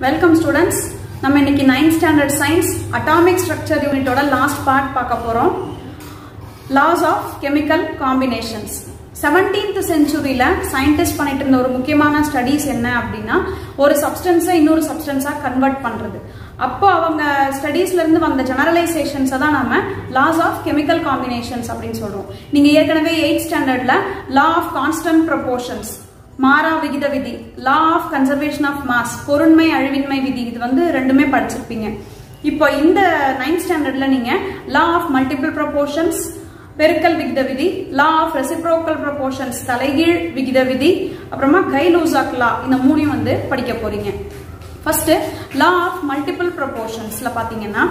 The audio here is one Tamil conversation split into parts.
வெல்கம் ஸ்டூடெண்ட்ஸ் நம்ம இன்னைக்கு ninth standard science atomic structure யூனிட்டோட லாஸ்ட் பார்ட் பார்க்க போறோம் laws of chemical combinations seventeenth செஞ்சுரியில சயின்டிஸ்ட் பண்ணிட்டு இருந்த ஒரு முக்கியமான ஸ்டடீஸ் என்ன அப்படின்னா ஒரு சப்ஸ்டன்ஸை இன்னொரு சப்ஸ்டன்ஸா கன்வெர்ட் பண்றது அப்போ அவங்க ஸ்டடீஸ்ல இருந்து வந்த ஜெனரலைசேஷன்ஸை தான் நம்ம லாஸ் ஆஃப் கெமிக்கல் காம்பினேஷன்ஸ் அப்படின்னு சொல்றோம் நீங்க ஏற்கனவே எயிட் ஸ்டாண்டர்ட்ல லா ஆஃப் கான்ஸ்டன்ட் ப்ரொபோர்ஷன்ஸ் மாறா விகித விதி law of conservation of mass பொருண்மை அழிவின்மை விதி இது வந்து ரெண்டுமே படிச்சிருப்பீங்க இப்போ இந்த நைன்த் ஸ்டாண்டர்ட்ல நீங்க லா ஆஃப் மல்டிபிள் ப்ரொபோர்ஷன்ஸ் பெருக்கல் விகித விதி லா ஆஃப் ரெசிப்ரோக்கல் ப்ரொபோர்ஷன்ஸ் தலைகீழ் விகித விதி அப்புறமா கைலூசாக் லா இந்த மூணையும் வந்து படிக்க போறீங்க ஃபர்ஸ்ட் லா ஆஃப் மல்டிபிள் ப்ரொபோர்ஷன்ஸ்ல பாத்தீங்கன்னா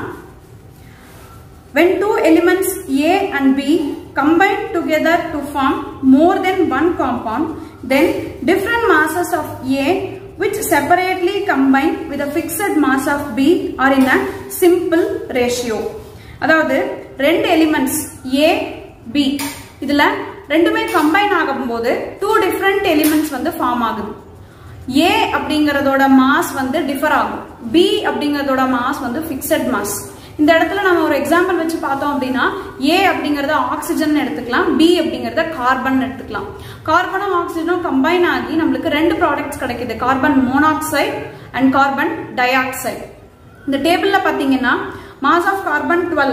when two elements A and B combine together to form more than one compound, then different masses of A which separately combine with a fixed mass of B are in a simple ratio. அதாவது ரெண்டு எலிமெண்ட்ஸ் A, B இதுல ரெண்டுமே கம்பைன் ஆகும்போது டூ டிஃப்ரெண்ட் எலிமெண்ட்ஸ் வந்து ஃபார்ம் ஆகுது A அப்படிங்கறதோட மாஸ் வந்து டிஃபர் ஆகும் B அப்படிங்கறதோட மாஸ் வந்து ஃபிக்ஸட் மாஸ் இந்த இடத்துல நம்ம ஒரு எக்ஸாம்பிள் வச்சு பார்த்தோம் அப்படின்னா ஏ அப்படிங்கறத ஆக்சிஜன் எடுத்துக்கலாம் பி அப்படிங்கறத கார்பன் எடுத்துக்கலாம் கார்பனும் ஆக்சிஜனும் கம்பைன் ஆகி நம்மளுக்கு ரெண்டு ப்ராடக்ட்ஸ் கிடைக்குது carbon monoxide and carbon dioxide இந்த டேபிள்ல பாத்தீங்கன்னா மாஸ் ஆஃப் கார்பன் டுவெல்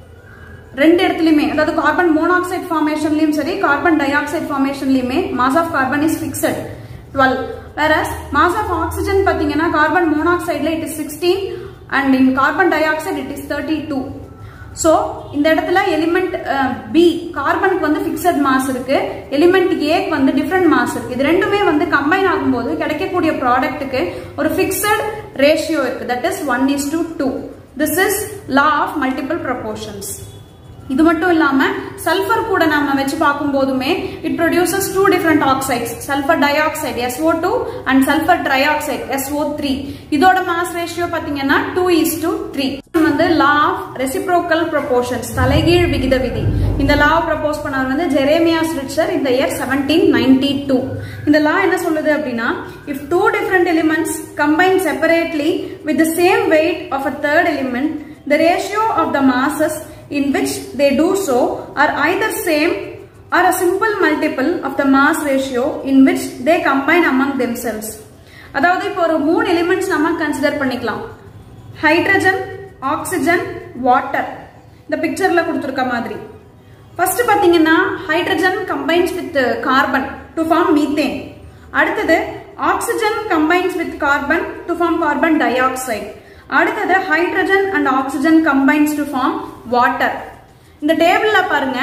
ரெண்டு இடத்துலயுமே அதாவது கார்பன் மோனாக்சைடு ஃபார்மேஷன்லயும் சரி கார்பன் டை ஆக்சைடு ஃபார்மேஷன்லயுமே mass of carbon is fixed twelve வேற மாஸ் ஆஃப் ஆக்சிஜன் பாத்தீங்கன்னா கார்பன் மோனாக்சைட்ல it is sixteen and in carbon dioxide it is thirty two so இந்த இடத்துல எலிமெண்ட் பி கார்பனுக்கு வந்து ஃபிக்ஸட் மாஸ் இருக்கு எலிமெண்ட் ஏக்கு வந்து டிஃப்ரெண்ட் மாஸ் இருக்கு இது ரெண்டுமே வந்து கம்பைன் ஆகும்போது கிடைக்கக்கூடிய ப்ராடக்ட்டுக்கு ஒரு ஃபிக்ஸட் ரேஷியோ இருக்கு that is one is to two this is law of multiple proportions இது மட்டும் இல்லாம சல்ஃபர் கூட நம்ம வச்சு பார்க்கும் போதுமே it produces two different oxides sulphur dioxide S O two and sulphur trioxide S O three இதோட மாஸ் ரேஷியோ பாத்தீங்கன்னா டூ இஸ் டு த்ரீ வந்து லா ஆஃப் ரெசிப்ரோக்கல் ப்ரொபோர்ஷன்ஸ் தலைகீழ் விகித விதி இந்த லா ப்ரப்போஸ் பண்ணவர் வந்து ஜெரேமியா ஸ்ரிச்சர் இந்த இயர் செவன்டீன் நைன்டி டூ இந்த லா என்ன சொல்லுது அப்படின்னா if two different elements combine separately with the same weight of a third element the ratio of the masses in which they do so are either same or a simple multiple of the mass ratio in which they combine among themselves. அதாவது இப்போ ஒரு மூணு எலிமெண்ட்ஸ் நம்ம கன்சிடர் பண்ணிக்கலாம் ஹைட்ரஜன் ஆக்சிஜன் வாட்டர் இந்த பிக்சர்ல கொடுத்துருக்க மாதிரி ஃபர்ஸ்ட் பாத்தீங்கன்னா hydrogen combines with carbon to form methane அடுத்தது oxygen combines with carbon to form carbon dioxide அடுத்தது hydrogen and oxygen combines to form water இந்த டேபிள்ல பாருங்க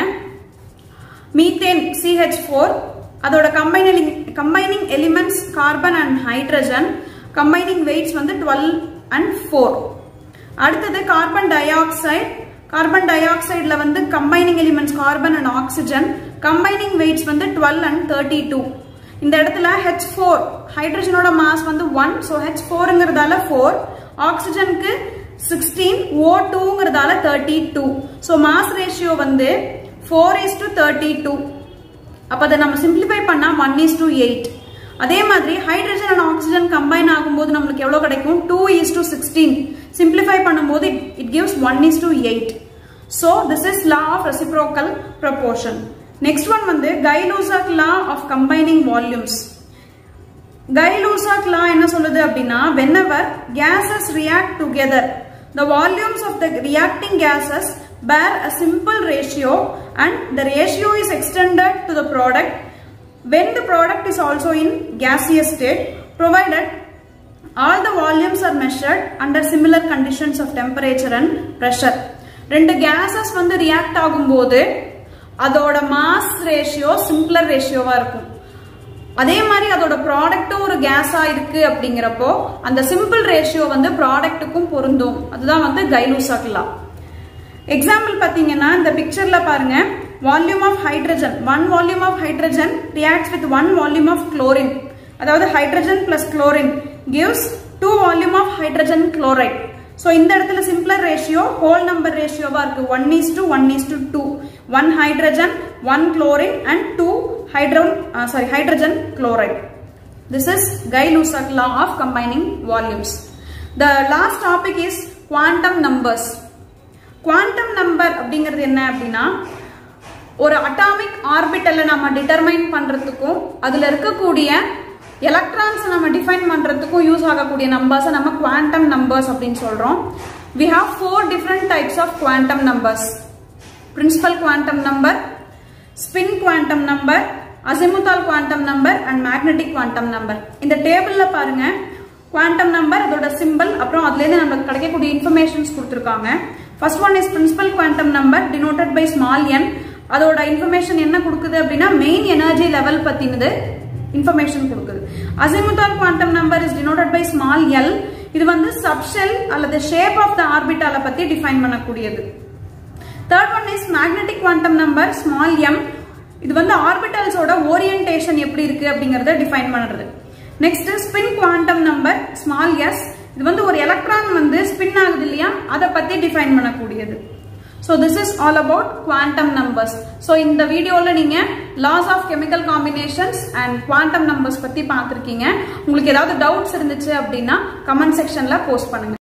மீத்தேன் சிஹெச் ஃபோர் அதோட combining combining elements carbon and hydrogen combining weights வந்து டுவெல் அண்ட் ஃபோர் அடுத்தது கார்பன் டை ஆக்சைடு கார்பன் டை ஆக்சைடுல வந்து combining elements carbon and oxygen combining weights வந்து டுவெல் அண்ட் தேர்ட்டி டூ இந்த இடத்துல ஹெச் ஃபோர் ஹைட்ரஜனோட மாஸ் வந்து ஒன் ஸோ ஹெச் ஃபோருங்கிறதால ஃபோர் ஆக்சிஜனுக்கு சிக்ஸ்டீன் ஓ டூங்கிறதால thirty two so mass ratio வந்து four is to thirty two அப்போ அதை நம்ம சிம்பிளிஃபை பண்ணால் ஒன் இஸ் டு எயிட் அதே மாதிரி ஹைட்ரஜன் அண்ட் ஆக்சிஜன் கம்பைன் ஆகும்போது நம்மளுக்கு எவ்வளோ கிடைக்கும் two is to sixteen simplify பண்ணும்போது it gives one is to eight so this is law of reciprocal proportion next one வந்து Gay Lussac law of combining volumes Gay Lussac law என்ன சொல்லுது அப்படின்னா whenever gases react together the volumes of the reacting gases bear a simple ratio and the ratio is extended to the product when the product is also in gaseous state provided all the volumes are measured under similar conditions of temperature and pressure ரெண்டு gases வந்து react ஆகும்போது அதோட மாஸ் ரேஷியோ சிம்பிளர் ரேஷியோவா இருக்கும் அதே மாதிரி அதோட ப்ராடக்ட்டும் ஒரு கேஸா இருக்கு அப்படிங்கிறப்போ அந்த சிம்பிள் ரேஷியோ வந்து ப்ராடக்ட்டுக்கும் பொருந்தும் அதுதான் வந்து கைலூசாக்லா எக்ஸாம்பிள் பார்த்தீங்கன்னா இந்த பிக்சர்ல பாருங்க volume of hydrogen one volume of hydrogen reacts with one volume of chlorine அதாவது hydrogen plus chlorine gives two volume of hydrogen chloride so இந்த இடத்துல சிம்பிளர் ரேஷியோ ஹோல் நம்பர் ரேஷியோவா இருக்கு one is to one is to two one hydrogen one chlorine and two hydron uh, sorry hydrogen chloride this is Guy-Lussac law of combining volumes the last topic is quantum numbers quantum number அப்படிங்கிறது என்ன அப்படின்னா ஒரு அட்டாமிக் ஆர்பிட்டலை நம்ம டிட்டர்மைன் பண்றதுக்கும் அதுல இருக்கக்கூடிய எலக்ட்ரான்ஸ் நம்ம டிஃபைன் பண்றதுக்கும் யூஸ் ஆகக்கூடிய நம்பர்ஸை நம்ம குவாண்டம் நம்பர்ஸ் அப்படின்னு சொல்றோம் we have four different types of quantum numbers principal quantum number spin quantum number azimuthal quantum number and magnetic quantum number இந்த டேபிள்ல பாருங்க குவாண்டம் நம்பர் அதோட சிம்பிள் அப்புறம் அதுலேருந்து நமக்கு கிடைக்கக்கூடிய இன்ஃபர்மேஷன்ஸ் கொடுத்துருக்காங்க first one is principal quantum number denoted by small N அதோட இன்ஃபர்மேஷன் என்ன கொடுக்குது அப்படின்னா மெயின் எனர்ஜி லெவல் பத்தினது இன்ஃபர்மேஷன் கொடுக்குது azimuthal quantum number is denoted by small L இது வந்து சப்ஷெல் அல்லது ஷேப் ஆஃப் த ஆர்பிட்டால பத்தி டிஃபைன் பண்ணக்கூடியது third one is magnetic quantum number small M இது வந்து ஆர்பிட்டல்ஸோட ஓரியன்டேஷன் எப்படி இருக்கு அப்படிங்கறத டிஃபைன் பண்ணுறது next spin quantum number small S இது வந்து ஒரு எலக்ட்ரான் வந்து ஸ்பின் ஆகுது இல்லையா அதை பத்தி டிஃபைன் பண்ணக்கூடியது so this is all about quantum numbers so இந்த வீடியோவில் நீங்கள் laws of chemical combinations and quantum numbers பற்றி பார்த்துருக்கீங்க உங்களுக்கு ஏதாவது டவுட்ஸ் இருந்துச்சு அப்படின்னா கமெண்ட் செக்ஷனில் போஸ்ட் பண்ணுங்க